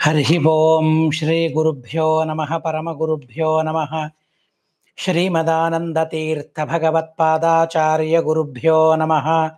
హరి ఓం శ్రీ గురుభ్యో నమ పరమగురుభ్యో నమ శ్రీమదానందతీర్థ భగవత్పాదాచార్య గురుభ్యో నమ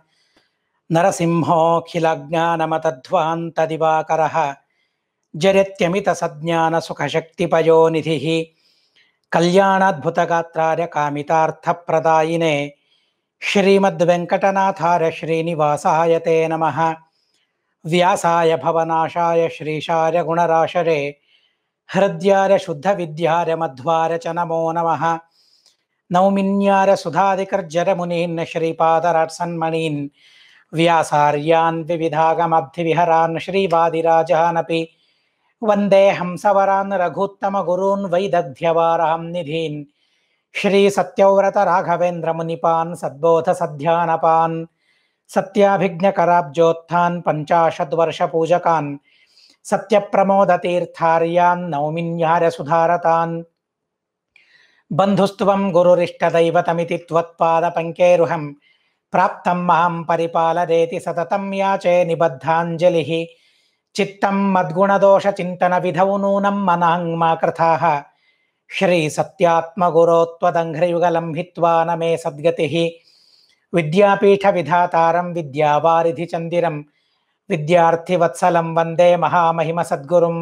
నరసింహోఖిలజ్ఞానమతధ్వాంతదివాకర జరత్యమిత సజ్ఞాన సుఖశక్తిపయోనిధి కళ్యాణాద్భుతగాత్రార్య కామితార్థప్రదాయినే శ్రీమద్వెంకటనాథార్య శ్రీనివాసాయ తే నమః వ్యాసాయ భవనాశాయ శ్రీశాయ గుణరాశరే హృద్యార శుద్ధ విద్యార మధ్వార చ నమో నమ నౌమిన్యార సుధాదికర్జర మునీన్ శ్రీపాదరాట్సన్మణీన్ వ్యాసార్యాన్ వివిధాగమబ్ధి విహరాన్ శ్రీవాదిరాజానపి వందే హంసవరాన్ రఘుత్తమ గురూన్ వైదగ్ధ్యవారహం నిధీన్ శ్రీ సత్యవ్రత రాఘవేంద్ర మునిపాన్ సద్బోధ సధ్యానపాన్ సత్యాభిజ్ఞకరాబ్జోత్థాన్ పంచాశద్వర్ష పూజకాన్ సత్యప్రమోదతీర్థార్యాన్ నౌమిన్యార సుధారతాన్ బంధుస్త్వం గురురిష్టదైవతమితి త్వత్పాద పంకేరుహం ప్రాప్తం మహం పరిపాలరేతి సతతం యాచే నిబద్ధాంజలి చిత్తం మద్గుణదోష చింతన విధౌ నూనం మనాంగ్మా కృథాః శ్రీ సత్యాత్మగురోత్వదంఘ్రయుగలం హిత్వా నమే సద్గతి విద్యాపీఠ విధాతారం విద్యావారిధి చందిరం విద్యార్థివత్సలం వందే మహామహిమ సద్గురుం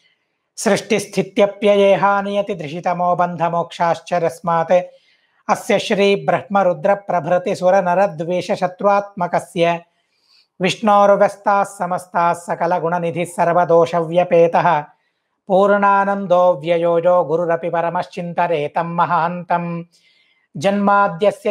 సృష్టిస్థిత్యప్యయేహానియతి దృషితమో బంధమోక్షాశ్చరస్మాత్ అస్య శ్రీ బ్రహ్మరుద్ర ప్రభృతి సురనరద్వేష శత్రుత్మకస్య విష్ణోర్వ్యస్తాः సమస్తాः సకల గుణనిధి సర్వదోషవ్యపేతः పూర్ణానందో వ్యయోజో గురురపి పరమశ్చింతరేతం మహాంతం జన్మాద్యస్య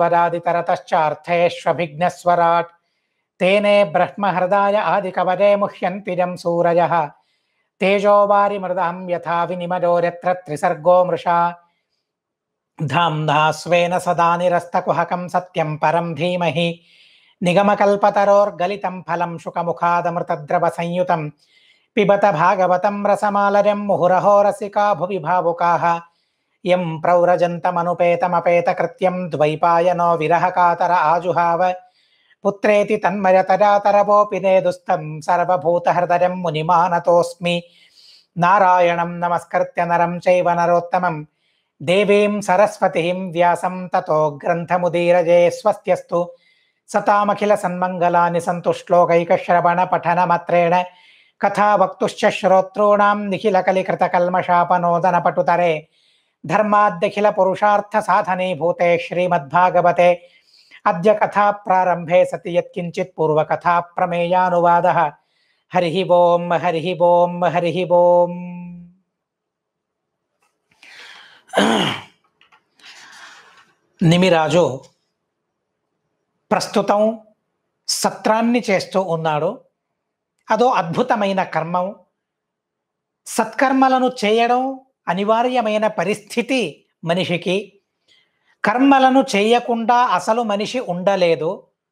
యతోన్వరాదితరతశ్చార్థేష్వభిఘ్నస్వరాట్ తేనే బ్రహ్మహృదాయ ఆదికవదే ముహ్యంతిజం సూరయः తేజోవారి మృదాం యథా వినిమయోర్యత్ర త్రిసర్గో మృషా ధామ్నా స్వేన సదా నిరస్తకుహకం సత్యం పరం ధీమహి నిగమకల్పతరోర్గలితం ఫలం శుకముఖాదమృతద్రవ సంయుతం పిబత భాగవతం రసమాలయం ముహురహో రసికా భువి భావుకాः యం ప్రౌరజంతమనుపేతమపేతకృత్యం ద్వైపాయనో విరహకాతర ఆజుహావ పుత్రేతి తన్మయతరాతరవోపి నేదుస్తం సర్వభూతహృదయం మునిమానతోస్మి నారాయణం నమస్కృత్య నరం చైవ నరోత్తమం దేవీం సరస్వతిం వ్యాసం తతో గ్రంథముదీరజే స్వస్త్యస్తు సతామఖిల సన్మంగళాని సంతు శ్లోకైకశ్రవణ పఠనమత్రేణ కథా వక్తుశ్చ శ్రోతॄణాం నిఖిల కలికృత కల్మషాపనోదన పటుతరే ధర్మాద్యఖిల పురుషార్థ సాధనీభూతే శ్రీమద్భాగవతే అద్య కథా ప్రారంభే సతి యత్కించిత్ పూర్వకథా ప్రమేయానువాద హరి ఓం హరి ఓం హరి ఓం నిమిరాజు ప్రస్తుతం సత్రాన్ని చేస్తూ ఉన్నాడు అదో అద్భుతమైన కర్మం సత్కర్మలను చేయడం అనివార్యమైన పరిస్థితి మనిషికి కర్మలను చేయకుండా అసలు మనిషి ఉండలేదు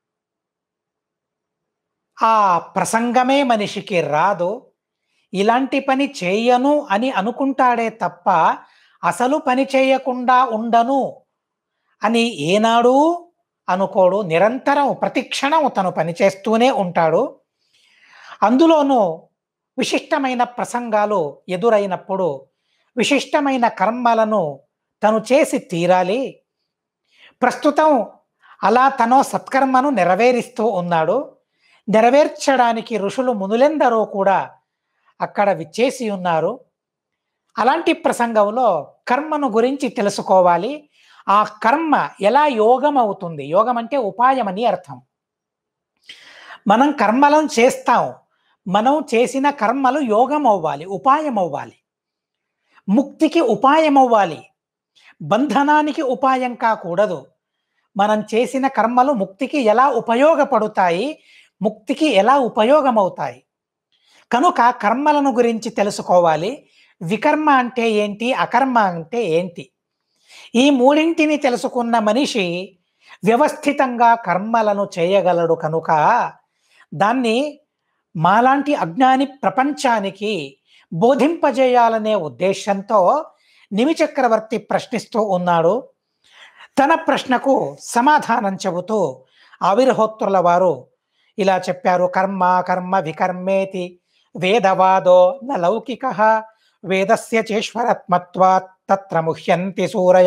ఆ ప్రసంగమే మనిషికి రాదు ఇలాంటి పని చేయను అని అనుకుంటాడే తప్ప అసలు పని చేయకుండా ఉండను అని ఏనాడు అనుకోడు నిరంతరం ప్రతిక్షణం తను పనిచేస్తూనే ఉంటాడు అందులోనూ విశిష్టమైన ప్రసంగాలు ఎదురైనప్పుడు విశిష్టమైన కర్మలను తను చేసి తీరాలి ప్రస్తుతం అలా తను సత్కర్మను నెరవేరుస్తూ ఉన్నాడు నెరవేర్చడానికి ఋషులు మునులెందరూ కూడా అక్కడ విచ్చేసి ఉన్నారు అలాంటి ప్రసంగంలో కర్మను గురించి తెలుసుకోవాలి ఆ కర్మ ఎలా యోగం అవుతుంది యోగం అంటే ఉపాయం అని అర్థం మనం కర్మలను చేస్తాం మనం చేసిన కర్మలు యోగం అవ్వాలి ఉపాయం అవ్వాలి ముక్తికి ఉపాయం అవ్వాలి బంధనానికి ఉపాయం కాకూడదు మనం చేసిన కర్మలు ముక్తికి ఎలా ఉపయోగపడతాయి ముక్తికి ఎలా ఉపయోగమవుతాయి కనుక కర్మలను గురించి తెలుసుకోవాలి వికర్మ అంటే ఏంటి అకర్మ అంటే ఏంటి ఈ మూడింటిని తెలుసుకున్న మనిషి వ్యవస్థితంగా కర్మలను చేయగలడు కనుక దాన్ని మాలాంటి అజ్ఞాని ప్రపంచానికి బోధింపజేయాలనే ఉద్దేశంతో నిమిచక్రవర్తి ప్రశ్నిస్తూ ఉన్నాడు తన ప్రశ్నకు సమాధానం చెబుతూ ఆవిర్హోత్రుల వారు ఇలా చెప్పారు కర్మ కర్మ వికర్మేతి వేదవాదో న లౌకిక వేదస్య చేశ్వరత్మత్వాత్ తత్ర ముహ్యంతి సూరయ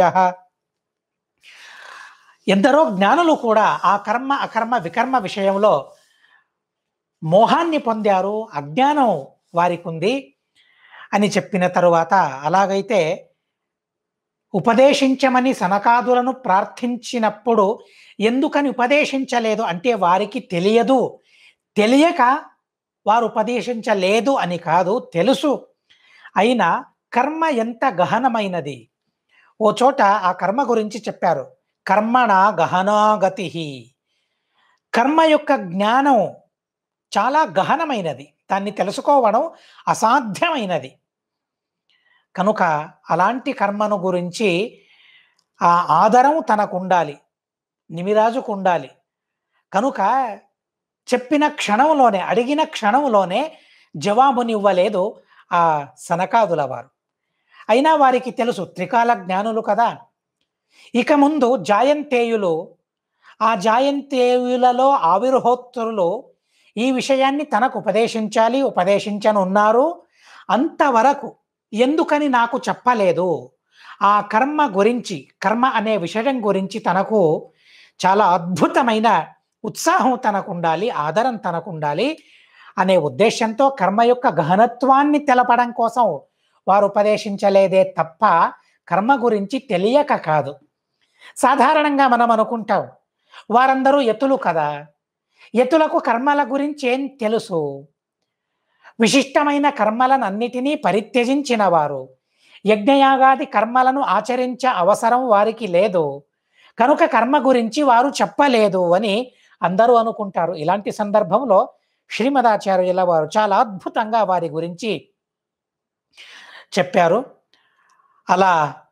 ఎందరో జ్ఞానులు కూడా ఆ కర్మ అకర్మ వికర్మ విషయంలో మోహాన్ని పొందారు అజ్ఞానం వారికి ఉంది అని చెప్పిన తరువాత అలాగైతే ఉపదేశించమని సనకాదులను ప్రార్థించినప్పుడు ఎందుకని ఉపదేశించలేదు అంటే వారికి తెలియదు తెలియక వారు ఉపదేశించలేదు అని కాదు తెలుసు అయినా కర్మ ఎంత గహనమైనది ఓ చోట ఆ కర్మ గురించి చెప్పారు కర్మణ గహనాగతి కర్మ యొక్క జ్ఞానం చాలా గహనమైనది దాన్ని తెలుసుకోవడం అసాధ్యమైనది కనుక అలాంటి కర్మను గురించి ఆ ఆదరం తనకు ఉండాలి నిమిరాజుకు ఉండాలి కనుక చెప్పిన క్షణంలోనే అడిగిన క్షణంలోనే జవాబునివ్వలేదు ఆ సనకాదుల వారు అయినా వారికి తెలుసు త్రికాల జ్ఞానులు కదా ఇక ముందు జాయంతేయులు ఆ జాయంతేయులలో ఆవిర్హోత్తరులు ఈ విషయాన్ని తనకు ఉపదేశించాలి ఉపదేశించనున్నారు అంతవరకు ఎందుకని నాకు చెప్పలేదు ఆ కర్మ గురించి కర్మ అనే విషయం గురించి తనకు చాలా అద్భుతమైన ఉత్సాహం తనకు ఉండాలి ఆదరం తనకు ఉండాలి అనే ఉద్దేశంతో కర్మ యొక్క గహనత్వాన్ని తెలపడం కోసం వారు ఉపదేశించలేదే తప్ప కర్మ గురించి తెలియక కాదు సాధారణంగా మనం అనుకుంటాం వారందరూ ఎతులు కదా ఎతులకు కర్మల గురించి ఏం తెలుసు విశిష్టమైన కర్మలను అన్నిటినీ పరిత్యజించిన వారు యజ్ఞయాగాది కర్మలను ఆచరించే అవసరం వారికి లేదు కనుక కర్మ గురించి వారు చెప్పలేదు అని అందరూ అనుకుంటారు ఇలాంటి సందర్భంలో శ్రీమదాచార్యుల వారు చాలా అద్భుతంగా వారి గురించి చెప్పారు అలా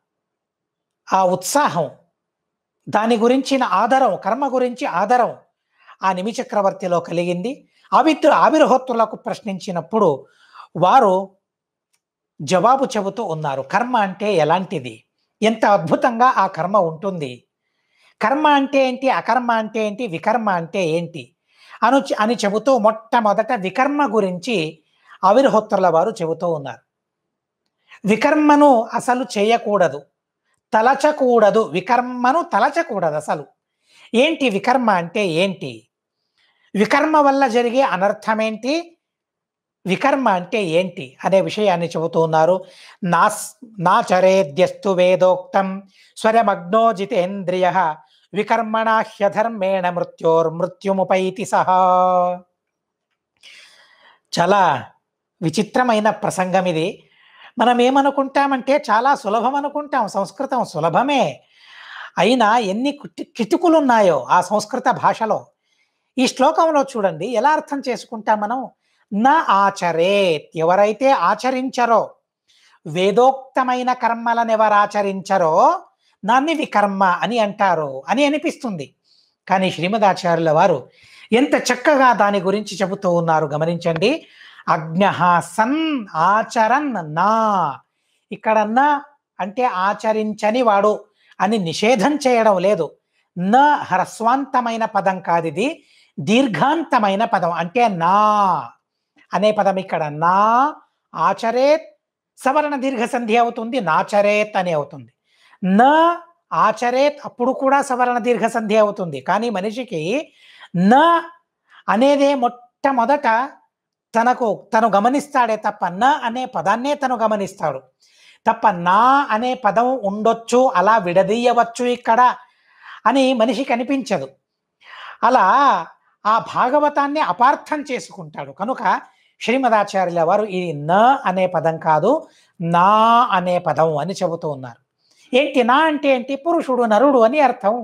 ఆ ఉత్సాహం దాని గురించిన ఆదరం కర్మ గురించి ఆదరం ఆ నిమిచక్రవర్తిలో కలిగింది ఆవిద్రు ఆవిర్హోత్రులకు ప్రశ్నించినప్పుడు వారు జవాబు చెబుతూ ఉన్నారు కర్మ అంటే ఎలాంటిది ఎంత అద్భుతంగా ఆ కర్మ ఉంటుంది కర్మ అంటే ఏంటి అకర్మ అంటే ఏంటి వికర్మ అంటే ఏంటి అను అని చెబుతూ మొట్టమొదట వికర్మ గురించి ఆవిర్హోత్రుల వారు చెబుతూ ఉన్నారు వికర్మను అసలు చేయకూడదు తలచకూడదు వికర్మను తలచకూడదు అసలు ఏంటి వికర్మ అంటే ఏంటి వికర్మ వల్ల జరిగే అనర్థం ఏంటి వికర్మ అంటే ఏంటి అనే విషయాన్ని చెబుతూ ఉన్నారు నా నాచరేద్యస్తు వేదోక్తం స్వరమగ్నో జితేంద్రియ వికర్మణ హ్యధర్మేణ మృత్యోర్మృత్యుముపైతి సహా చాలా విచిత్రమైన ప్రసంగం ఇది మనం ఏమనుకుంటామంటే చాలా సులభం అనుకుంటాం సంస్కృతం సులభమే అయినా ఎన్ని కిటి- కిటుకులు ఉన్నాయో ఆ సంస్కృత భాషలో ఈ శ్లోకంలో చూడండి ఎలా అర్థం చేసుకుంటాం మనం నా ఆచరేత్ ఎవరైతే ఆచరించరో వేదోక్తమైన కర్మలను ఎవరు ఆచరించరో దాన్ని వికర్మ అని అంటారు అని అనిపిస్తుంది కానీ శ్రీమదాచార్యుల వారు ఎంత చక్కగా దాని గురించి చెబుతూ ఉన్నారు గమనించండి అజ్ఞ సన్ ఆచరన్ నా ఇక్కడ నా అంటే ఆచరించని వాడు అని నిషేధం చేయడం లేదు న హ్రస్వాంతమైన పదం కాదు ఇది దీర్ఘాంతమైన పదం అంటే నా అనే పదం ఇక్కడ నా ఆచరేత్ సవర్ణ దీర్ఘ సంధి అవుతుంది నాచరేత్ అని అవుతుంది న ఆచరేత్ అప్పుడు కూడా సవర్ణ దీర్ఘ సంధి అవుతుంది కానీ మనిషికి న అనేదే మొట్టమొదట తనకు తను గమనిస్తాడే తప్ప న అనే పదాన్నే తను గమనిస్తాడు తప్ప నా అనే పదం ఉండొచ్చు అలా విడదీయవచ్చు ఇక్కడ అని మనిషికి అనిపించదు అలా ఆ భాగవతాన్ని అపార్థం చేసుకుంటాడు కనుక శ్రీమదాచార్యుల వారు ఇది న అనే పదం కాదు నా అనే పదం అని చెబుతూ ఉన్నారు ఏంటి నా అంటే ఏంటి పురుషుడు నరుడు అని అర్థం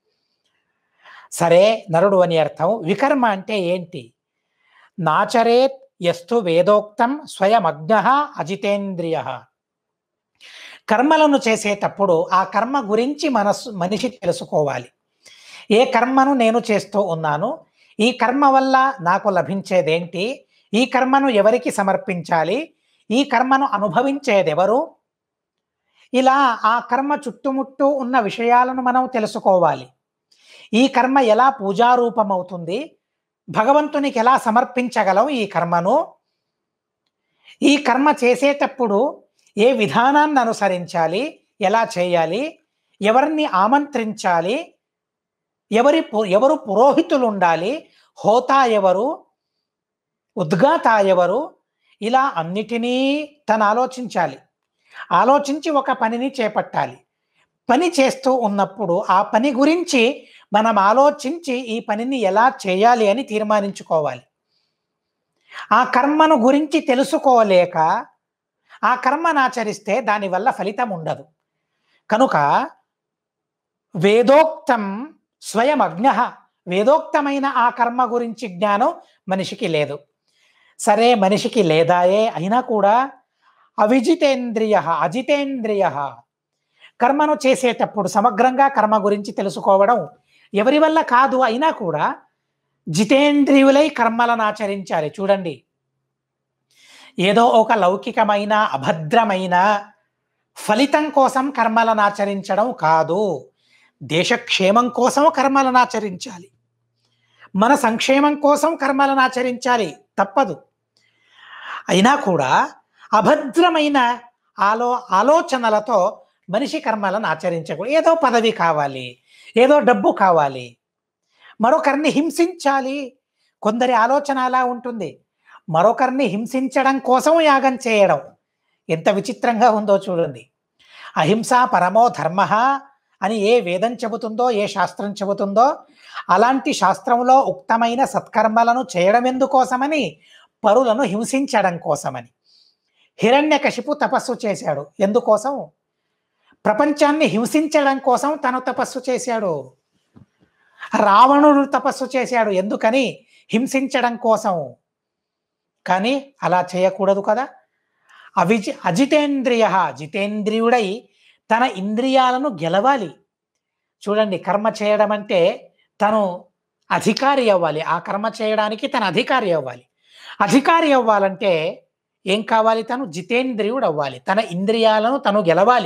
సరే నరుడు అని అర్థం వికర్మ అంటే ఏంటి నాచరేత్ ఎస్తు వేదోక్తం స్వయమగ్న అజితేంద్రియ కర్మలను చేసేటప్పుడు ఆ కర్మ గురించి మనస్సు మనిషి తెలుసుకోవాలి ఏ కర్మను నేను చేస్తూ ఉన్నాను ఈ కర్మ వల్ల నాకు లభించేదేంటి ఈ కర్మను ఎవరికి సమర్పించాలి ఈ కర్మను అనుభవించేదెవరు ఇలా ఆ కర్మ చుట్టుముట్టూ ఉన్న విషయాలను మనం తెలుసుకోవాలి ఈ కర్మ ఎలా పూజారూపమవుతుంది భగవంతునికి ఎలా సమర్పించగలం ఈ కర్మను ఈ కర్మ చేసేటప్పుడు ఏ విధానాన్ని అనుసరించాలి ఎలా చేయాలి ఎవరిని ఆమంత్రించాలి ఎవరి పు- ఎవరు పురోహితులు ఉండాలి హోతా ఎవరు ఉద్గాత ఎవరు ఇలా అన్నిటినీ తను ఆలోచించాలి ఆలోచించి ఒక పనిని చేపట్టాలి పని చేస్తూ ఉన్నప్పుడు ఆ పని గురించి మనం ఆలోచించి ఈ పనిని ఎలా చేయాలి అని తీర్మానించుకోవాలి ఆ కర్మను గురించి తెలుసుకోలేక ఆ కర్మను ఆచరిస్తే దానివల్ల ఫలితం ఉండదు కనుక వేదోక్తం స్వయం అజ్ఞ వేదోక్తమైన ఆ కర్మ గురించి జ్ఞానం మనిషికి లేదు సరే మనిషికి లేదాయే అయినా కూడా అవిజితేంద్రియ అజితేంద్రియ కర్మను చేసేటప్పుడు సమగ్రంగా కర్మ గురించి తెలుసుకోవడం ఎవరి వల్ల కాదు అయినా కూడా జితేంద్రియులై కర్మలను ఆచరించాలి చూడండి ఏదో ఒక లౌకికమైన అభద్రమైన ఫలితం కోసం కర్మలను ఆచరించడం కాదు దేశక్షేమం కోసం కర్మలను ఆచరించాలి మన సంక్షేమం కోసం కర్మలను ఆచరించాలి తప్పదు అయినా కూడా అభద్రమైన ఆలో ఆలోచనలతో మనిషి కర్మలను ఆచరించకూడదు ఏదో పదవి కావాలి ఏదో డబ్బు కావాలి మరొకరిని హింసించాలి కొందరి ఆలోచన అలా ఉంటుంది మరొకరిని హింసించడం కోసం యాగం చేయడం ఎంత విచిత్రంగా ఉందో చూడండి అహింస పరమో ధర్మ అని ఏ వేదం చెబుతుందో ఏ శాస్త్రం చెబుతుందో అలాంటి శాస్త్రంలో ఉక్తమైన సత్కర్మలను చేయడం ఎందుకోసమని పరులను హింసించడం కోసమని హిరణ్యకశిపు తపస్సు చేశాడు ఎందుకోసం ప్రపంచాన్ని హింసించడం కోసం తను తపస్సు చేశాడు రావణుడు తపస్సు చేశాడు ఎందుకని హింసించడం కోసం కానీ అలా చేయకూడదు కదా అవిజి అజితేంద్రియ జితేంద్రియుడై తన ఇంద్రియాలను గెలవాలి చూడండి కర్మ చేయడం అంటే తను అధికారి అవ్వాలి ఆ కర్మ చేయడానికి తన అధికారి అవ్వాలి అధికారి అవ్వాలంటే ఏం కావాలి తను జితేంద్రియుడు అవ్వాలి తన ఇంద్రియాలను తను గెలవాలి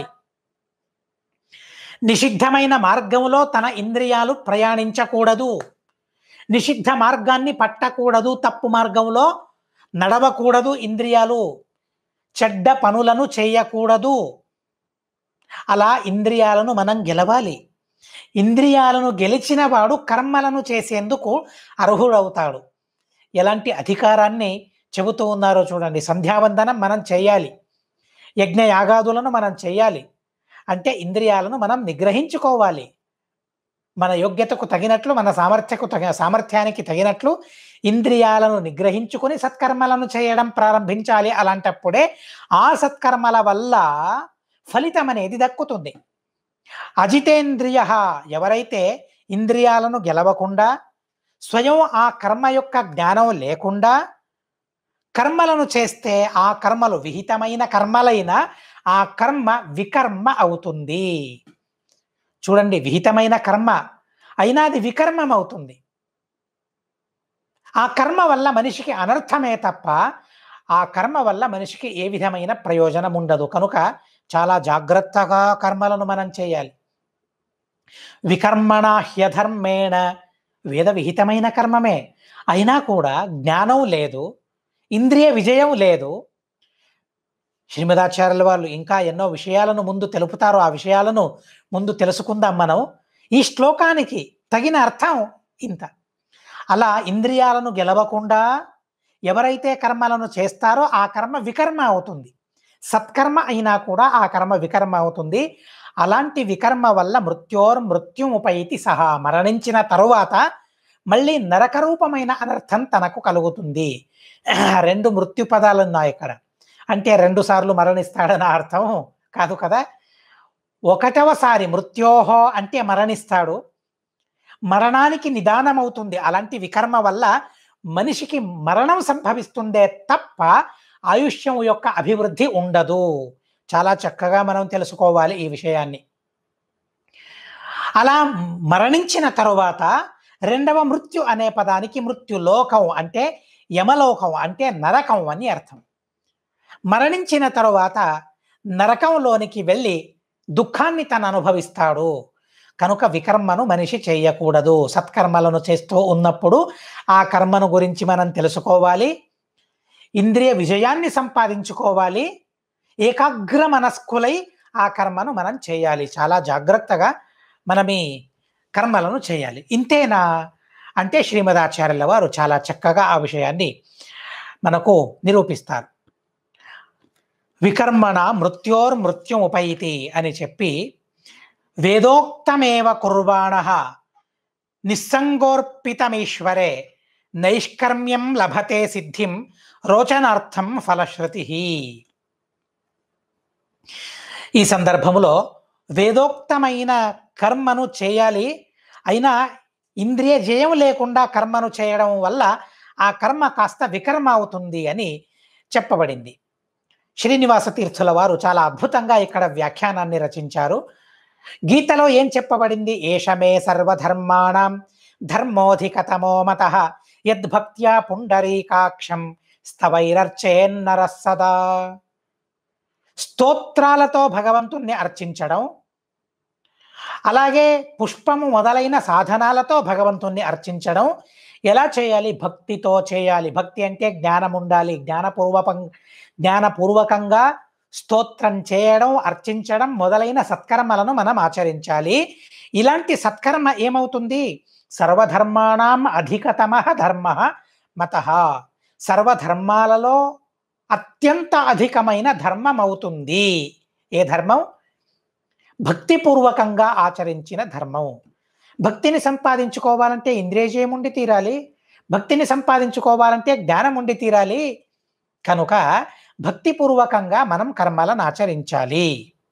నిషిద్ధమైన మార్గంలో తన ఇంద్రియాలు ప్రయాణించకూడదు నిషిద్ధ మార్గాన్ని పట్టకూడదు తప్పు మార్గంలో నడవకూడదు ఇంద్రియాలు చెడ్డ పనులను చేయకూడదు అలా ఇంద్రియాలను మనం గెలవాలి ఇంద్రియాలను గెలిచిన వాడు కర్మలను చేసేందుకు అర్హుడవుతాడు ఎలాంటి అధికారాన్ని చెబుతూ ఉన్నారో చూడండి సంధ్యావందనం మనం చేయాలి యజ్ఞ యాగాదులను మనం చేయాలి అంటే ఇంద్రియాలను మనం నిగ్రహించుకోవాలి మన యోగ్యతకు తగినట్లు మన సామర్థ్యకు తగ సామర్థ్యానికి తగినట్లు ఇంద్రియాలను నిగ్రహించుకొని సత్కర్మలను చేయడం ప్రారంభించాలి అలాంటప్పుడే ఆ సత్కర్మల వల్ల ఫలితం అనేది దక్కుతుంది అజితేంద్రియ ఎవరైతే ఇంద్రియాలను గెలవకుండా స్వయం ఆ కర్మ యొక్క జ్ఞానం లేకుండా కర్మలను చేస్తే ఆ కర్మలు విహితమైన కర్మలైన ఆ కర్మ వికర్మ అవుతుంది చూడండి విహితమైన కర్మ అయినా అది వికర్మం అవుతుంది ఆ కర్మ వల్ల మనిషికి అనర్థమే తప్ప ఆ కర్మ వల్ల మనిషికి ఏ విధమైన ప్రయోజనం ఉండదు కనుక చాలా జాగ్రత్తగా కర్మలను మనం చేయాలి వికర్మణ హ్యధర్మేణ వేద విహితమైన కర్మమే అయినా కూడా జ్ఞానం లేదు ఇంద్రియ విజయం లేదు శ్రీమదాచార్యుల వాళ్ళు ఇంకా ఎన్నో విషయాలను ముందు తెలుపుతారు ఆ విషయాలను ముందు తెలుసుకుందాం మనం ఈ శ్లోకానికి తగిన అర్థం ఇంత అలా ఇంద్రియాలను గెలవకుండా ఎవరైతే కర్మలను చేస్తారో ఆ కర్మ వికర్మ అవుతుంది సత్కర్మ అయినా కూడా ఆ కర్మ వికర్మ అవుతుంది అలాంటి వికర్మ వల్ల మృత్యోర్ మృత్యుముపైతి సహా మరణించిన తరువాత మళ్ళీ నరకరూపమైన అనర్థం తనకు కలుగుతుంది రెండు మృత్యు పదాలు ఉన్నాయి ఇక్కడ అంటే రెండు సార్లు మరణిస్తాడని అర్థం కాదు కదా ఒకటవసారి మృత్యోహో అంటే మరణిస్తాడు మరణానికి నిదానం అవుతుంది అలాంటి వికర్మ వల్ల మనిషికి మరణం సంభవిస్తుందే తప్ప ఆయుష్యం యొక్క అభివృద్ధి ఉండదు చాలా చక్కగా మనం తెలుసుకోవాలి ఈ విషయాన్ని అలా మరణించిన తరువాత రెండవ మృత్యు అనే పదానికి మృత్యులోకం అంటే యమలోకం అంటే నరకం అని అర్థం మరణించిన తరువాత నరకంలోనికి వెళ్ళి దుఃఖాన్ని తను అనుభవిస్తాడు కనుక వికర్మను మనిషి చేయకూడదు సత్కర్మలను చేస్తూ ఉన్నప్పుడు ఆ కర్మను గురించి మనం తెలుసుకోవాలి ఇంద్రియ విజయాన్ని సంపాదించుకోవాలి ఏకాగ్ర మనస్కులై ఆ కర్మను మనం చేయాలి చాలా జాగ్రత్తగా మనం ఈ కర్మలను చేయాలి ఇంతేనా అంటే శ్రీమదాచార్యుల వారు చాలా చక్కగా ఆ విషయాన్ని మనకు నిరూపిస్తారు వికర్మణ మృత్యోర్మృత్యుముపైతి అని చెప్పి వేదోక్తమేవ కుర్వాణ నిస్సంగోర్పితమీశ్వరే నైష్కర్మ్యం లభతే సిద్ధిం రోచనార్థం ఫలశ్రుతి ఈ సందర్భములో వేదోక్తమైన కర్మను చేయాలి అయినా ఇంద్రియ జయం లేకుండా కర్మను చేయడం వల్ల ఆ కర్మ కాస్త వికర్మ అవుతుంది అని చెప్పబడింది శ్రీనివాస తీర్థుల వారు చాలా అద్భుతంగా ఇక్కడ వ్యాఖ్యానాన్ని రచించారు గీతలో ఏం చెప్పబడింది ఏషమే సర్వధర్మాణం ధర్మోధికతమో మత యద్భక్త్యా పుండరీకాక్షం స్తవైరర్చేన్నర సదా స్తోత్రాలతో భగవంతుణ్ణి అర్చించడం అలాగే పుష్పము మొదలైన సాధనాలతో భగవంతుణ్ణి అర్చించడం ఎలా చేయాలి భక్తితో చేయాలి భక్తి అంటే జ్ఞానం ఉండాలి జ్ఞానపూర్వకం జ్ఞానపూర్వకంగా స్తోత్రం చేయడం అర్చించడం మొదలైన సత్కర్మలను మనం ఆచరించాలి ఇలాంటి సత్కర్మ ఏమవుతుంది సర్వధర్మాణం అధికతమ ధర్మ మత సర్వధర్మాలలో అత్యంత అధికమైన ధర్మం అవుతుంది ఏ ధర్మం భక్తిపూర్వకంగా ఆచరించిన ధర్మం భక్తిని సంపాదించుకోవాలంటే ఇంద్రియజయం ఉండి తీరాలి భక్తిని సంపాదించుకోవాలంటే జ్ఞానం ఉండి తీరాలి కనుక భక్తిపూర్వకంగా మనం కర్మలను ఆచరించాలి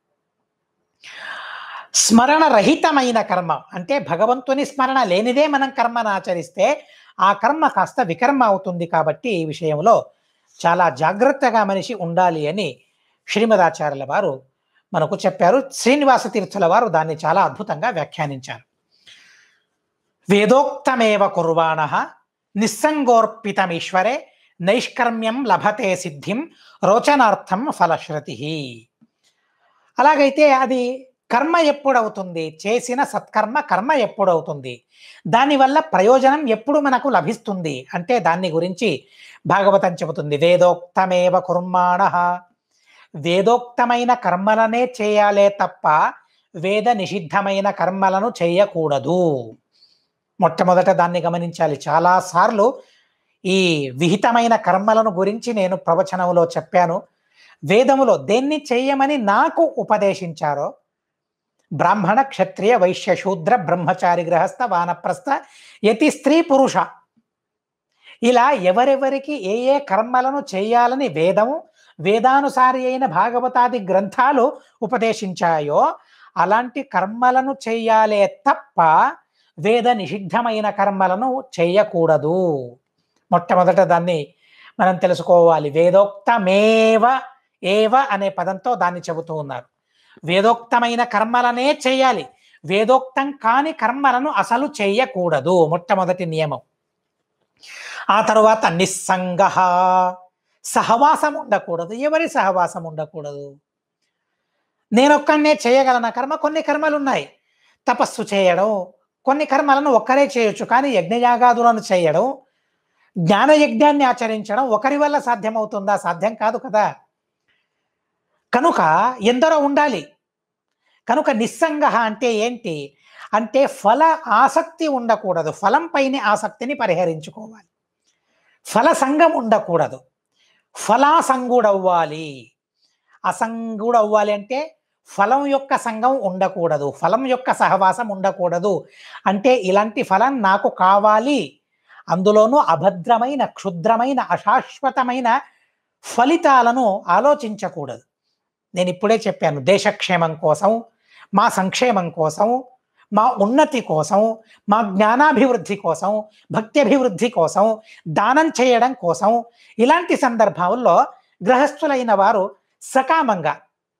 స్మరణ రహితమైన కర్మ అంటే భగవంతుని స్మరణ లేనిదే మనం కర్మను ఆచరిస్తే ఆ కర్మ కాస్త వికర్మ అవుతుంది కాబట్టి ఈ విషయంలో చాలా జాగ్రత్తగా మనిషి ఉండాలి అని శ్రీమదాచార్యుల వారు మనకు చెప్పారు శ్రీనివాస తీర్థుల వారు దాన్ని చాలా అద్భుతంగా వ్యాఖ్యానించారు వేదోక్తమేవ కుర్వాణ నిస్సంగోర్పితమీశ్వరే నైష్కర్మ్యం లభతే సిద్ధిం రోచనార్థం ఫలశ్రుతి అలాగైతే అది కర్మ ఎప్పుడవుతుంది చేసిన సత్కర్మ కర్మ ఎప్పుడవుతుంది దానివల్ల ప్రయోజనం ఎప్పుడు మనకు లభిస్తుంది అంటే దాన్ని గురించి భాగవతం చెబుతుంది వేదోక్తమేవ కుర్మాణ వేదోక్తమైన కర్మలనే చేయాలే తప్ప వేద నిషిద్ధమైన కర్మలను చేయకూడదు మొట్టమొదట దాన్ని గమనించాలి చాలాసార్లు ఈ విహితమైన కర్మలను గురించి నేను ప్రవచనంలో చెప్పాను వేదములో దేన్ని చేయమని నాకు ఉపదేశించారో బ్రాహ్మణ క్షత్రియ వైశ్య శూద్ర బ్రహ్మచారి గృహస్థ వానప్రస్థ యతి స్త్రీ పురుష ఇలా ఎవరెవరికి ఏ ఏ కర్మలను చేయాలని వేదము వేదానుసారి అయిన భాగవతాది గ్రంథాలు ఉపదేశించాయో అలాంటి కర్మలను చేయాలే తప్ప వేద నిషిద్ధమైన కర్మలను చేయకూడదు మొట్టమొదట దాన్ని మనం తెలుసుకోవాలి వేదోక్తమేవ ఏవ అనే పదంతో దాన్ని చెబుతూ ఉన్నారు వేదోక్తమైన కర్మలనే చేయాలి వేదోక్తం కాని కర్మలను అసలు చేయకూడదు మొట్టమొదటి నియమం ఆ తరువాత నిస్సంగ సహవాసం ఉండకూడదు ఎవరి సహవాసం ఉండకూడదు నేనొక్కడనే చేయగలన కర్మ కొన్ని కర్మలు ఉన్నాయి తపస్సు చేయడం కొన్ని కర్మలను ఒక్కరే చేయొచ్చు కానీ యజ్ఞయాగాదులను చేయడం జ్ఞాన యజ్ఞాన్ని ఆచరించడం ఒకరి వల్ల సాధ్యమవుతుందా సాధ్యం కాదు కదా కనుక ఎందరో ఉండాలి కనుక నిస్సంగ అంటే ఏంటి అంటే ఫల ఆసక్తి ఉండకూడదు ఫలం పైన ఆసక్తిని పరిహరించుకోవాలి ఫల సంఘం ఉండకూడదు ఫలాసంగుడవ్వాలి అసంగుడవ్వాలి అంటే ఫలం యొక్క సంఘం ఉండకూడదు ఫలం యొక్క సహవాసం ఉండకూడదు అంటే ఇలాంటి ఫలం నాకు కావాలి అందులోనూ అభద్రమైన క్షుద్రమైన అశాశ్వతమైన ఫలితాలను ఆలోచించకూడదు నేను ఇప్పుడే చెప్పాను దేశక్షేమం కోసం మా సంక్షేమం కోసం మా ఉన్నతి కోసం మా జ్ఞానాభివృద్ధి కోసం భక్తి అభివృద్ధి కోసం దానం చేయడం కోసం ఇలాంటి సందర్భాల్లో గృహస్థులైన వారు సకామంగా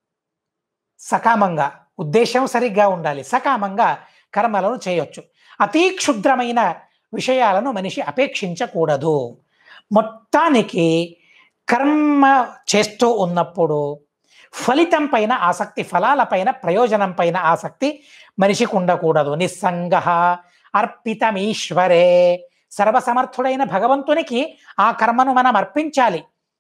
సకామంగా ఉద్దేశం సరిగ్గా ఉండాలి సకామంగా కర్మలను చేయొచ్చు అతి క్షుద్రమైన విషయాలను మనిషి అపేక్షించకూడదు మొత్తానికి కర్మ చేస్తూ ఉన్నప్పుడు ఫలితం పైన ఆసక్తి ఫలాలపైన ప్రయోజనం పైన ఆసక్తి మనిషికి ఉండకూడదు నిస్సంగ అర్పితమీశ్వరే సర్వసమర్థుడైన భగవంతునికి ఆ కర్మను మనం అర్పించాలి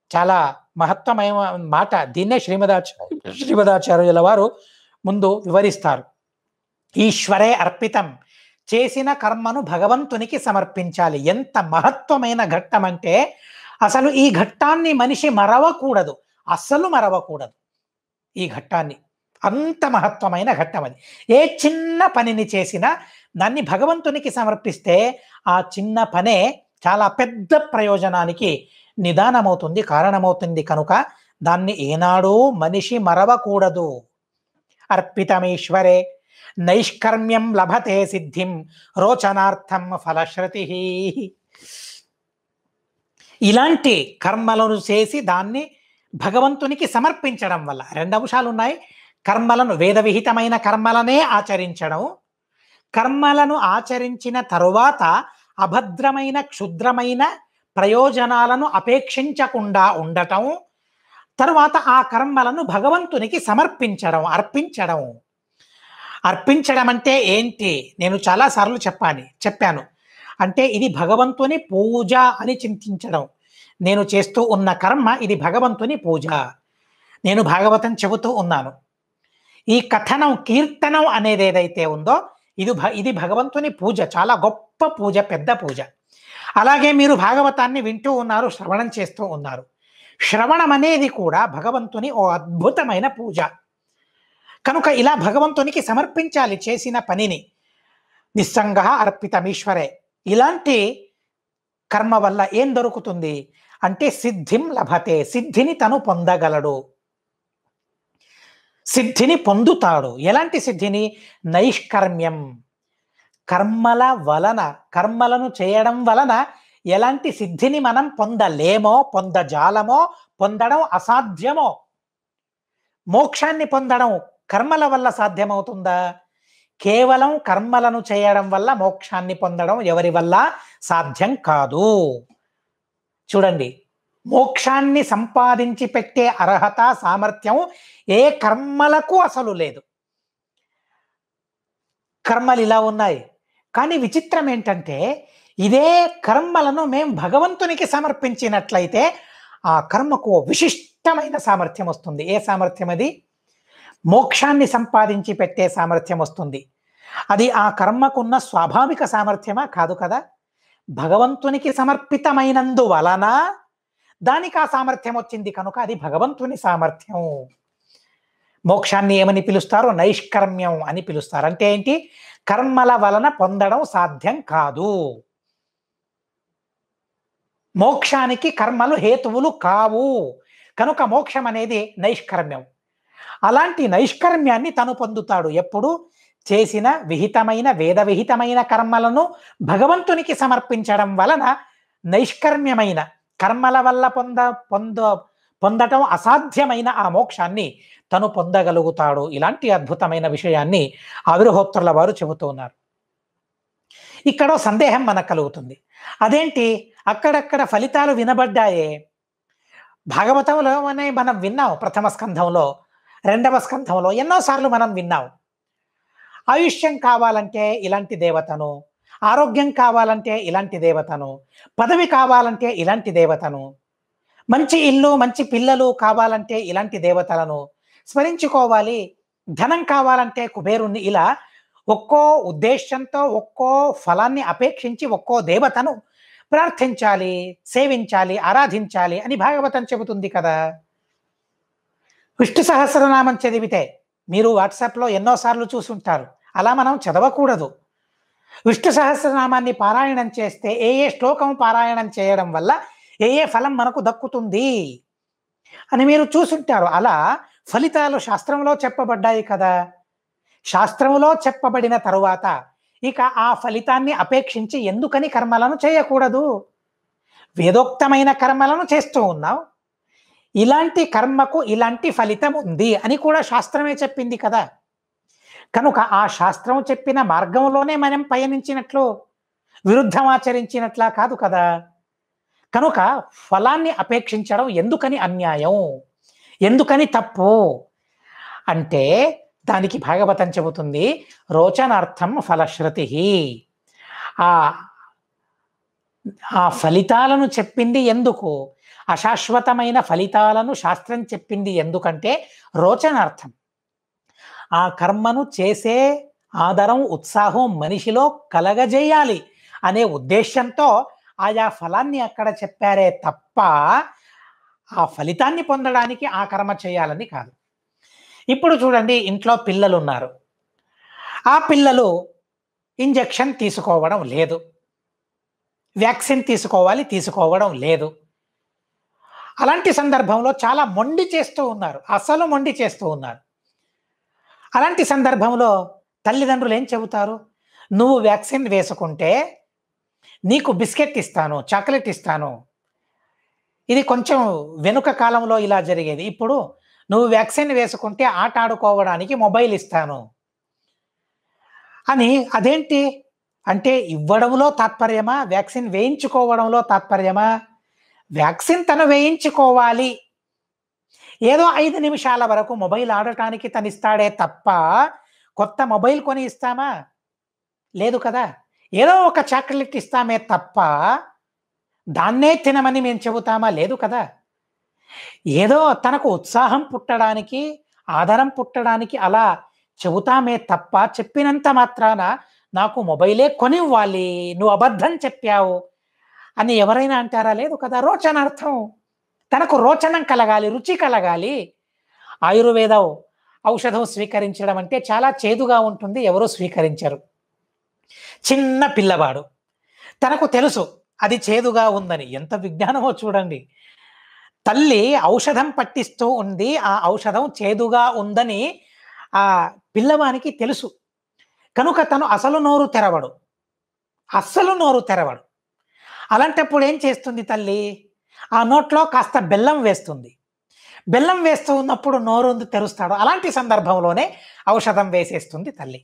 చాలా మహత్తమైన మాట దీన్నే శ్రీమదాచార్య శ్రీమదాచార్యుల వారు ముందు వివరిస్తారు ఈశ్వరే అర్పితం చేసిన కర్మను భగవంతునికి సమర్పించాలి ఎంత మహత్వమైన ఘట్టం అంటే అసలు ఈ ఘట్టాన్ని మనిషి మరవకూడదు అస్సలు మరవకూడదు ఈ ఘట్టాన్ని అంత మహత్వమైన ఘట్టం అది ఏ చిన్న పనిని చేసినా దాన్ని భగవంతునికి సమర్పిస్తే ఆ చిన్న పనే చాలా పెద్ద ప్రయోజనానికి నిదానమవుతుంది కారణమవుతుంది కనుక దాన్ని ఏనాడు మనిషి మరవకూడదు అర్పితమీశ్వరే నైష్కర్మ్యం లభతే సిద్ధిం రోచనార్థం ఫలశ్రుతి ఇలాంటి కర్మలను చేసి దాన్ని భగవంతునికి సమర్పించడం వల్ల రెండు అంశాలు ఉన్నాయి కర్మలను వేద విహితమైన కర్మలనే ఆచరించడం కర్మలను ఆచరించిన తరువాత అభద్రమైన క్షుద్రమైన ప్రయోజనాలను అపేక్షించకుండా ఉండటం తరువాత ఆ కర్మలను భగవంతునికి సమర్పించడం అర్పించడం అర్పించడం అంటే ఏంటి నేను చాలాసార్లు చెప్పాను చెప్పాను అంటే ఇది భగవంతుని పూజ అని చింతించడం నేను చేస్తూ ఉన్న కర్మ ఇది భగవంతుని పూజ నేను భాగవతం చెబుతూ ఉన్నాను ఈ కథనం కీర్తనం అనేది ఏదైతే ఉందో ఇది భ ఇది భగవంతుని పూజ చాలా గొప్ప పూజ పెద్ద పూజ అలాగే మీరు భాగవతాన్ని వింటూ ఉన్నారు శ్రవణం చేస్తూ ఉన్నారు శ్రవణం అనేది కూడా భగవంతుని ఓ అద్భుతమైన పూజ కనుక ఇలా భగవంతునికి సమర్పించాలి చేసిన పనిని నిస్సంగ అర్పితమీశ్వరే ఇలాంటి కర్మ వల్ల ఏం దొరుకుతుంది అంటే సిద్ధిం లభతే సిద్ధిని తను పొందగలడు సిద్ధిని పొందుతాడు ఎలాంటి సిద్ధిని నైష్కర్మ్యం కర్మల వలన కర్మలను చేయడం వలన ఎలాంటి సిద్ధిని మనం పొందలేమో పొందజాలమో పొందడం అసాధ్యమో మోక్షాన్ని పొందడం కర్మల వల్ల సాధ్యమవుతుందా కేవలం కర్మలను చేయడం వల్ల మోక్షాన్ని పొందడం ఎవరి వల్ల సాధ్యం కాదు చూడండి మోక్షాన్ని సంపాదించి పెట్టే అర్హత సామర్థ్యం ఏ కర్మలకు అసలు లేదు కర్మలు ఇలా ఉన్నాయి కానీ విచిత్రం ఏంటంటే ఇదే కర్మలను మేము భగవంతునికి సమర్పించినట్లయితే ఆ కర్మకు విశిష్టమైన సామర్థ్యం వస్తుంది ఏ సామర్థ్యం అది మోక్షాన్ని సంపాదించి పెట్టే సామర్థ్యం వస్తుంది అది ఆ కర్మకున్న స్వాభావిక సామర్థ్యమా కాదు కదా భగవంతునికి సమర్పితమైనందువలన దానికి ఆ సామర్థ్యం వచ్చింది కనుక అది భగవంతుని సామర్థ్యం మోక్షాన్ని ఏమని పిలుస్తారో నైష్కర్మ్యం అని పిలుస్తారు అంటే ఏంటి కర్మల వలన పొందడం సాధ్యం కాదు మోక్షానికి కర్మలు హేతువులు కావు కనుక మోక్షం అనేది నైష్కర్మ్యం అలాంటి నైష్కర్మ్యాన్ని తను పొందుతాడు ఎప్పుడు చేసిన విహితమైన వేద విహితమైన కర్మలను భగవంతునికి సమర్పించడం వలన నైష్కర్మ్యమైన కర్మల వల్ల పొంద పొంద పొందటం అసాధ్యమైన ఆ మోక్షాన్ని తను పొందగలుగుతాడు ఇలాంటి అద్భుతమైన విషయాన్ని ఆవిర్హోత్రుల వారు చెబుతూ ఉన్నారు ఇక్కడ సందేహం మనకు కలుగుతుంది అదేంటి అక్కడక్కడ ఫలితాలు వినబడ్డాయే భాగవతంలోనే మనం విన్నాం ప్రథమ స్కంధంలో రెండవ స్కంధంలో ఎన్నోసార్లు మనం విన్నాం ఆయుష్యం కావాలంటే ఇలాంటి దేవతను ఆరోగ్యం కావాలంటే ఇలాంటి దేవతను పదవి కావాలంటే ఇలాంటి దేవతను మంచి ఇల్లు మంచి పిల్లలు కావాలంటే ఇలాంటి దేవతలను స్మరించుకోవాలి ధనం కావాలంటే కుబేరుణ్ణి ఇలా ఒక్కో ఉద్దేశంతో ఒక్కో ఫలాన్ని అపేక్షించి ఒక్కో దేవతను ప్రార్థించాలి సేవించాలి ఆరాధించాలి అని భాగవతం చెబుతుంది కదా విష్ణు సహస్రనామం చదివితే మీరు వాట్సాప్లో ఎన్నోసార్లు చూసుంటారు అలా మనం చదవకూడదు విష్ణు సహస్రనామాన్ని పారాయణం చేస్తే ఏ ఏ శ్లోకం పారాయణం చేయడం వల్ల ఏ ఏ ఫలం మనకు దక్కుతుంది అని మీరు చూసుంటారు అలా ఫలితాలు శాస్త్రంలో చెప్పబడ్డాయి కదా శాస్త్రంలో చెప్పబడిన తరువాత ఇక ఆ ఫలితాన్ని అపేక్షించి ఎందుకని కర్మలను చేయకూడదు వేదోక్తమైన కర్మలను చేస్తూ ఉన్నాం ఇలాంటి కర్మకు ఇలాంటి ఫలితం ఉంది అని కూడా శాస్త్రమే చెప్పింది కదా కనుక ఆ శాస్త్రం చెప్పిన మార్గంలోనే మనం పయనించినట్లు విరుద్ధం ఆచరించినట్లా కాదు కదా కనుక ఫలాన్ని అపేక్షించడం ఎందుకని అన్యాయం ఎందుకని తప్పు అంటే దానికి భాగవతం చెబుతుంది రోచనార్థం ఫలశ్రుతి ఆ ఆ ఫలితాలను చెప్పింది ఎందుకు అశాశ్వతమైన ఫలితాలను శాస్త్రం చెప్పింది ఎందుకంటే రోచనార్థం ఆ కర్మను చేసే ఆదరం ఉత్సాహం మనిషిలో కలగజేయాలి అనే ఉద్దేశంతో ఆయా ఫలాన్ని అక్కడ చెప్పారే తప్ప ఆ ఫలితాన్ని పొందడానికి ఆ కర్మ చేయాలని కాదు ఇప్పుడు చూడండి ఇంట్లో పిల్లలు ఉన్నారు ఆ పిల్లలు ఇంజెక్షన్ తీసుకోవడం లేదు వ్యాక్సిన్ తీసుకోవాలి తీసుకోవడం లేదు అలాంటి సందర్భంలో చాలా మొండి చేస్తూ ఉన్నారు అసలు మొండి చేస్తూ ఉన్నారు అలాంటి సందర్భంలో తల్లిదండ్రులు ఏం చెబుతారు నువ్వు వ్యాక్సిన్ వేసుకుంటే నీకు బిస్కెట్ ఇస్తాను చాక్లెట్ ఇస్తాను ఇది కొంచెం వెనుక కాలంలో ఇలా జరిగేది ఇప్పుడు నువ్వు వ్యాక్సిన్ వేసుకుంటే ఆట ఆడుకోవడానికి మొబైల్ ఇస్తాను అని అదేంటి అంటే ఇవ్వడంలో తాత్పర్యమా వ్యాక్సిన్ వేయించుకోవడంలో తాత్పర్యమా వ్యాక్సిన్ తను వేయించుకోవాలి ఏదో ఐదు నిమిషాల వరకు మొబైల్ ఆడటానికి తను ఇస్తాడే తప్ప కొత్త మొబైల్ కొని ఇస్తామా లేదు కదా ఏదో ఒక చాక్లెట్ ఇస్తామే తప్ప దాన్నే తినమని మేము చెబుతామా లేదు కదా ఏదో తనకు ఉత్సాహం పుట్టడానికి ఆధారం పుట్టడానికి అలా చెబుతామే తప్ప చెప్పినంత మాత్రాన నాకు మొబైలే కొనివ్వాలి నువ్వు అబద్ధం చెప్పావు అని ఎవరైనా అంటారా లేదు కదా రోచనార్థం తనకు రోచనం కలగాలి రుచి కలగాలి ఆయుర్వేదం ఔషధం స్వీకరించడం అంటే చాలా చేదుగా ఉంటుంది ఎవరూ స్వీకరించరు చిన్న పిల్లవాడు తనకు తెలుసు అది చేదుగా ఉందని ఎంత విజ్ఞానమో చూడండి తల్లి ఔషధం పట్టిస్తూ ఉంది ఆ ఔషధం చేదుగా ఉందని ఆ పిల్లవానికి తెలుసు కనుక తను అసలు నోరు తెరవడు అస్సలు నోరు తెరవడు అలాంటప్పుడు ఏం చేస్తుంది తల్లి ఆ నోట్లో కాస్త బెల్లం వేస్తుంది బెల్లం వేస్తూ ఉన్నప్పుడు నోరు తెరుస్తాడు అలాంటి సందర్భంలోనే ఔషధం వేసేస్తుంది తల్లి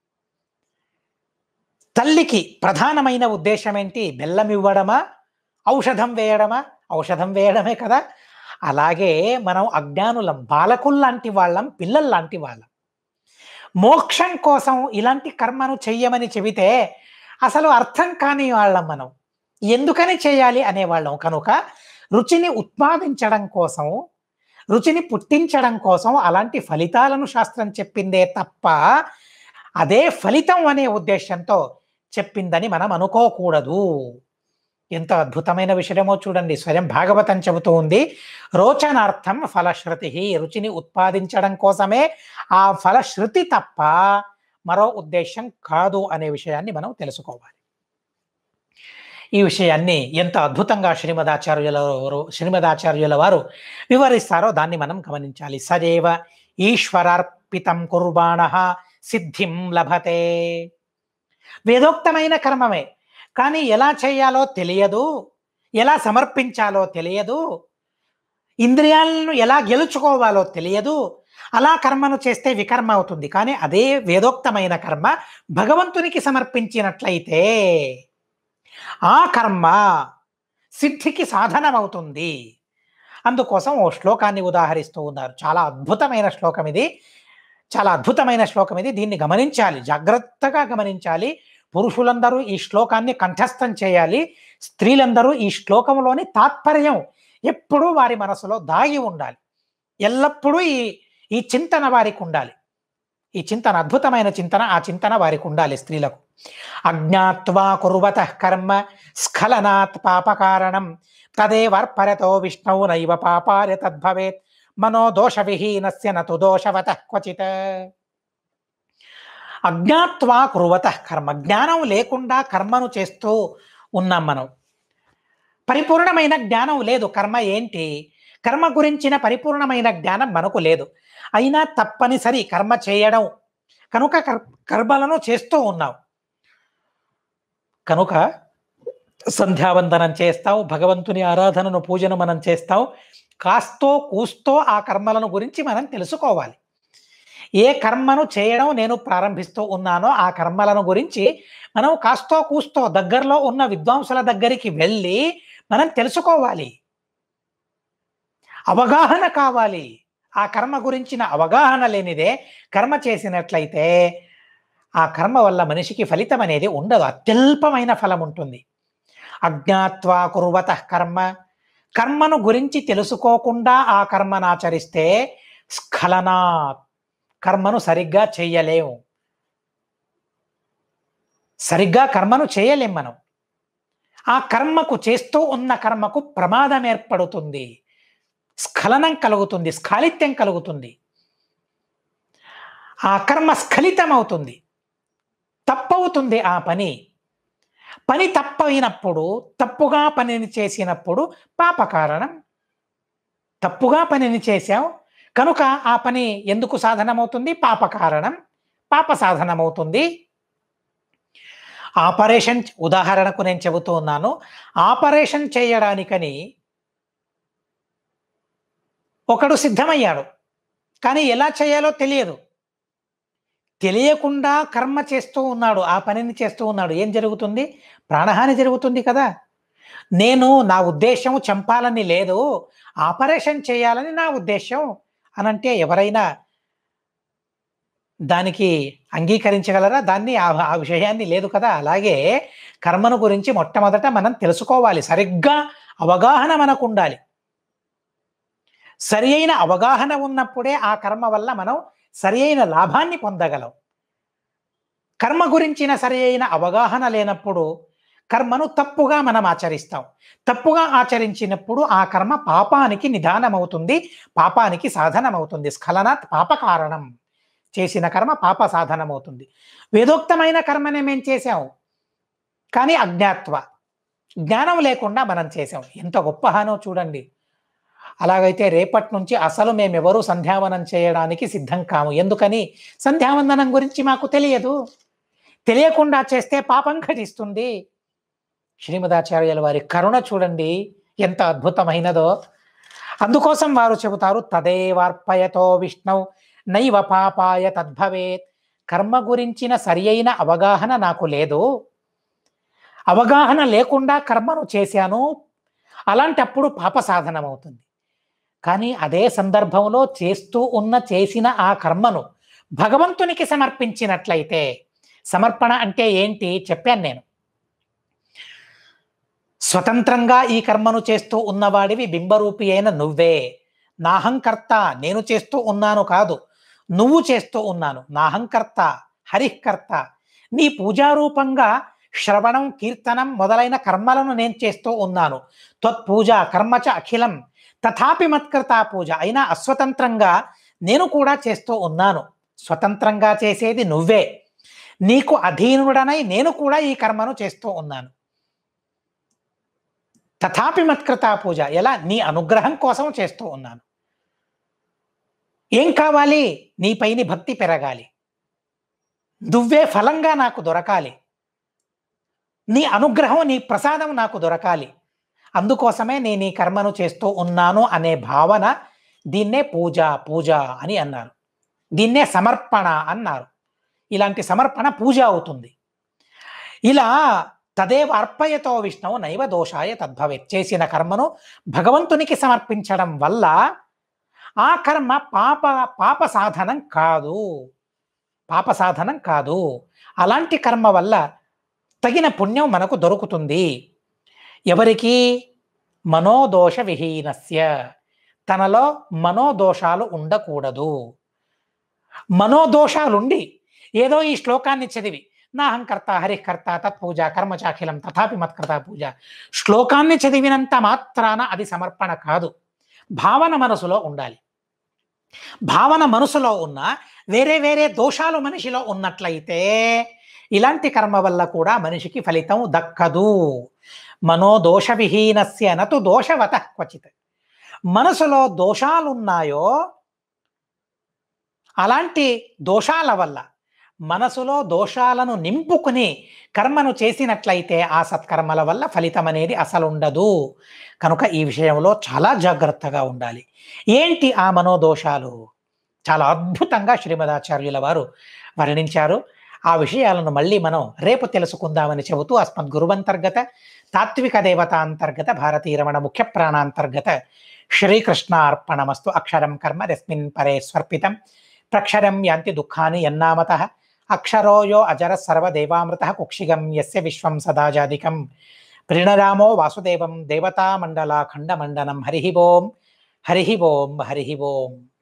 తల్లికి ప్రధానమైన ఉద్దేశం ఏంటి బెల్లం ఇవ్వడమా ఔషధం వేయడమా ఔషధం వేయడమే కదా అలాగే మనం అజ్ఞానులం బాలకుల్లాంటి వాళ్ళం పిల్లల్లాంటి వాళ్ళం మోక్షం కోసం ఇలాంటి కర్మను చెయ్యమని చెబితే అసలు అర్థం కాని వాళ్ళం మనం ఎందుకని చేయాలి అనేవాళ్ళం కనుక రుచిని ఉత్పాదించడం కోసం రుచిని పుట్టించడం కోసం అలాంటి ఫలితాలను శాస్త్రం చెప్పిందే తప్ప అదే ఫలితం అనే ఉద్దేశంతో చెప్పిందని మనం అనుకోకూడదు ఎంత అద్భుతమైన విషయమో చూడండి స్వయం భాగవతం చెబుతూ ఉంది రోచనార్థం ఫలశ్రుతి రుచిని ఉత్పాదించడం కోసమే ఆ ఫలశ్రుతి తప్ప మరో ఉద్దేశం కాదు అనే విషయాన్ని మనం తెలుసుకోవాలి ఈ విషయాన్ని ఎంత అద్భుతంగా శ్రీమదాచార్యుల వారు శ్రీమదాచార్యుల వారు వివరిస్తారో దాన్ని మనం గమనించాలి సదేవ ఈశ్వరార్పితం కుర్బాణ సిద్ధిం లభతే వేదోక్తమైన కర్మమే కానీ ఎలా చేయాలో తెలియదు ఎలా సమర్పించాలో తెలియదు ఇంద్రియాలను ఎలా గెలుచుకోవాలో తెలియదు అలా కర్మను చేస్తే వికర్మ అవుతుంది కానీ అదే వేదోక్తమైన కర్మ భగవంతునికి సమర్పించినట్లయితే ఆ కర్మ సిద్ధికి సాధనమవుతుంది అందుకోసం ఓ శ్లోకాన్ని ఉదాహరిస్తూ ఉన్నారు చాలా అద్భుతమైన శ్లోకం ఇది చాలా అద్భుతమైన శ్లోకం ఇది దీన్ని గమనించాలి జాగ్రత్తగా గమనించాలి పురుషులందరూ ఈ శ్లోకాన్ని కంఠస్థం చేయాలి స్త్రీలందరూ ఈ శ్లోకంలోని తాత్పర్యం ఎప్పుడూ వారి మనసులో దాగి ఉండాలి ఎల్లప్పుడూ ఈ ఈ చింతన వారికి ఉండాలి ఈ చింతన అద్భుతమైన చింతన ఆ చింతన వారికి ఉండాలి స్త్రీలకు అజ్ఞాత్వా కుర్వత కర్మ స్ఖలనాత్ పాపకారణం తదేవర్పరతో విష్ణు నైవ పాపాయ తద్భవేత్ మనోదోష విహీనస్య నతు దోషవత క్వచిత్ అజ్ఞాత్వా కురువత కర్మ జ్ఞానం లేకుండా కర్మను చేస్తూ ఉన్నాం మనం పరిపూర్ణమైన జ్ఞానం లేదు కర్మ ఏంటి కర్మ గురించిన పరిపూర్ణమైన జ్ఞానం మనకు లేదు అయినా తప్పనిసరి కర్మ చేయడం కనుక కర్- కర్మలను చేస్తూ ఉన్నాం కనుక సంధ్యావందనం చేస్తావు భగవంతుని ఆరాధనను పూజను మనం చేస్తాం కాస్తో కూస్తో ఆ కర్మలను గురించి మనం తెలుసుకోవాలి ఏ కర్మను చేయడం నేను ప్రారంభిస్తూ ఉన్నానో ఆ కర్మలను గురించి మనం కాస్తో కూస్తో దగ్గరలో ఉన్న విద్వాంసుల దగ్గరికి వెళ్ళి మనం తెలుసుకోవాలి అవగాహన కావాలి ఆ కర్మ గురించిన అవగాహన లేనిదే కర్మ చేసినట్లయితే ఆ కర్మ వల్ల మనిషికి ఫలితం అనేది ఉండదు అత్యల్పమైన ఫలం ఉంటుంది అజ్ఞాత్వా కుర్వత కర్మ కర్మను గురించి తెలుసుకోకుండా ఆ కర్మను ఆచరిస్తే స్ఖలనా కర్మను సరిగ్గా చెయ్యలేము సరిగ్గా కర్మను చేయలేం మనం ఆ కర్మకు చేస్తూ ఉన్న కర్మకు ప్రమాదం ఏర్పడుతుంది స్ఖలనం కలుగుతుంది స్ఖాళిత్యం కలుగుతుంది ఆ కర్మ స్ఖలితం అవుతుంది తప్పవుతుంది ఆ పని పని తప్పైనప్పుడు తప్పుగా పనిని చేసినప్పుడు పాప కారణం తప్పుగా పనిని చేశాం కనుక ఆ పని ఎందుకు సాధనమవుతుంది పాప కారణం పాప సాధనమవుతుంది ఆపరేషన్ ఉదాహరణకు నేను చెబుతూ ఉన్నాను ఆపరేషన్ చేయడానికని ఒకడు సిద్ధమయ్యాడు కానీ ఎలా చేయాలో తెలియదు తెలియకుండా కర్మ చేస్తూ ఉన్నాడు ఆ పనిని చేస్తూ ఉన్నాడు ఏం జరుగుతుంది ప్రాణహాని జరుగుతుంది కదా నేను నా ఉద్దేశం చంపాలని లేదు ఆపరేషన్ చేయాలని నా ఉద్దేశం అనంటే ఎవరైనా దానికి అంగీకరించగలరా దాన్ని ఆ ఆ విషయాన్ని లేదు కదా అలాగే కర్మను గురించి మొట్టమొదట మనం తెలుసుకోవాలి సరిగ్గా అవగాహన మనకు ఉండాలి సరి అయిన అవగాహన ఉన్నప్పుడే ఆ కర్మ వల్ల మనం సరి అయిన లాభాన్ని పొందగలం కర్మ గురించిన సరి అయిన అవగాహన లేనప్పుడు కర్మను తప్పుగా మనం ఆచరిస్తాం తప్పుగా ఆచరించినప్పుడు ఆ కర్మ పాపానికి నిదానమవుతుంది పాపానికి సాధనమవుతుంది స్ఖలనాత్ పాప కారణం చేసిన కర్మ పాప సాధనమవుతుంది వేదోక్తమైన కర్మనే మేము చేసాం కానీ అజ్ఞాత్వ జ్ఞానం లేకుండా మనం చేసాం ఎంత గొప్ప హానో చూడండి అలాగైతే రేపటి నుంచి అసలు మేమెవరూ సంధ్యావనం చేయడానికి సిద్ధం కాము ఎందుకని సంధ్యావందనం గురించి మాకు తెలియదు తెలియకుండా చేస్తే పాపం ఘటిస్తుంది శ్రీమదాచార్యుల వారి కరుణ చూడండి ఎంత అద్భుతమైనదో అందుకోసం వారు చెబుతారు తదేవార్పయతో విష్ణు నైవ పాపాయ తద్భవేత్ కర్మ గురించిన సరి అయిన అవగాహన నాకు లేదు అవగాహన లేకుండా కర్మను చేశాను అలాంటప్పుడు పాప సాధనమవుతుంది కానీ అదే సందర్భంలో చేస్తూ ఉన్న చేసిన ఆ కర్మను భగవంతునికి సమర్పించినట్లయితే సమర్పణ అంటే ఏంటి చెప్పాను నేను స్వతంత్రంగా ఈ కర్మను చేస్తూ ఉన్నవాడివి బింబరూపి అయిన నువ్వే నాహంకర్త నేను చేస్తూ ఉన్నాను కాదు నువ్వు చేస్తూ ఉన్నాను నాహంకర్త హరికర్త నీ పూజారూపంగా శ్రవణం కీర్తనం మొదలైన కర్మలను నేను చేస్తూ ఉన్నాను త్వత్పూజ కర్మచ అఖిలం తథాపి మత్కృత పూజ అయినా అస్వతంత్రంగా నేను కూడా చేస్తూ ఉన్నాను స్వతంత్రంగా చేసేది నువ్వే నీకు అధీనుడనై నేను కూడా ఈ కర్మను చేస్తూ ఉన్నాను తథాపి మత్కృత పూజ ఎలా నీ అనుగ్రహం కోసం చేస్తూ ఉన్నాను ఏం కావాలి నీపైని భక్తి పెరగాలి నువ్వే ఫలంగా నాకు దొరకాలి నీ అనుగ్రహం నీ ప్రసాదం నాకు దొరకాలి అందుకోసమే నేను ఈ కర్మను చేస్తూ ఉన్నాను అనే భావన దీన్నే పూజ పూజ అని అన్నారు దీన్నే సమర్పణ అన్నారు ఇలాంటి సమర్పణ పూజ అవుతుంది ఇలా తదేవ అర్పయతో విష్ణువు నైవ దోషాయ తద్భవేత్ చేసిన కర్మను భగవంతునికి సమర్పించడం వల్ల ఆ కర్మ పాప పాప సాధనం కాదు పాప సాధనం కాదు అలాంటి కర్మ వల్ల తగిన పుణ్యం మనకు దొరుకుతుంది ఎవరికి మనోదోష విహీనస్య తనలో మనోదోషాలు ఉండకూడదు మనోదోషాలుండి ఏదో ఈ శ్లోకాన్ని చదివి నాహంకర్త హరికర్త తత్పూజ కర్మచాఖిలం తథాపి మత్కర్త పూజ శ్లోకాన్ని చదివినంత మాత్రాన అది సమర్పణ కాదు భావన మనసులో ఉండాలి భావన మనసులో ఉన్న వేరే వేరే దోషాలు మనిషిలో ఉన్నట్లయితే ఇలాంటి కర్మ వల్ల కూడా మనిషికి ఫలితం దక్కదు మనోదోష విహీనస్య నతు దోషవత క్వచిత్ మనసులో దోషాలున్నాయో అలాంటి దోషాల వల్ల మనసులో దోషాలను నింపుకుని కర్మను చేసినట్లయితే ఆ సత్కర్మల వల్ల ఫలితం అనేది అసలు ఉండదు కనుక ఈ విషయంలో చాలా జాగ్రత్తగా ఉండాలి ఏంటి ఆ మనోదోషాలు చాలా అద్భుతంగా శ్రీమదాచార్యుల వారు వర్ణించారు ఆ విషయాలను మళ్ళీ మనం రేపు తెలుసుకుందామని చెబుతూ అస్మద్ గురువంతర్గత తాత్విక దేవత అంతర్గత భారతీయ రమణ ముఖ్య ప్రాణాంతర్గత శ్రీకృష్ణ అర్పణమస్తు అక్షరం కర్మ రస్మిన్ పరే స్వర్పితం ప్రక్షరం యాంతి దుఃఖాని యన్నామత అక్షరో యో అజర సర్వదేవామృత కుక్షిగం యస్య విశ్వం సదాజాదికం ప్రణరామో వాసుదేవం దేవతామండల ఖండమండనం హరి ఓం హరి ఓం హరి ఓం